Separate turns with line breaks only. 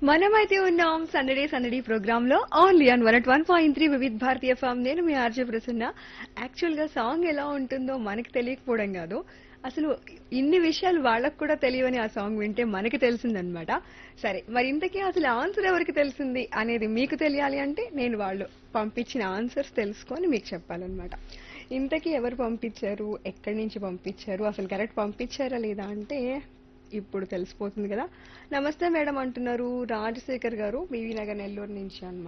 మనమైతే ఉన్నాం సందడే సందడి ప్రోగ్రామ్ లో only on one one point three Vividh Bharati FM నేను మీ ఆర్జే ప్రసన్న యాక్చువల్ గా సాంగ్ ఎలా ఉంటుందో మనకి తెలియకపోవడం కాదు అసలు ఇన్ని విషయాలు వాళ్ళకు కూడా తెలియవని ఆ సాంగ్ వింటే మనకి తెలిసిందనమాట సరే మరి ఇంతకీ అసలు ఆన్సర్ ఎవరికి తెలిసింది అనేది మీకు తెలియాలి అంటే నేను వాళ్ళు పంపించిన ఆన్సర్స్ తెలుసుకొని మీకు చెప్పాలన్నమాట ఇంతకీ ఎవరు పంపించారు ఎక్కడి నుంచి పంపించారు అసలు కరెక్ట్ పంపించారా లేదా అంటే ఇప్పుడు తెలిసిపోతుంది కదా నమస్తే మేడం అంటున్నారు రాజశేఖర్ గారు బీవీ నగర్ నెల్లూరు నుంచి అన్నమాట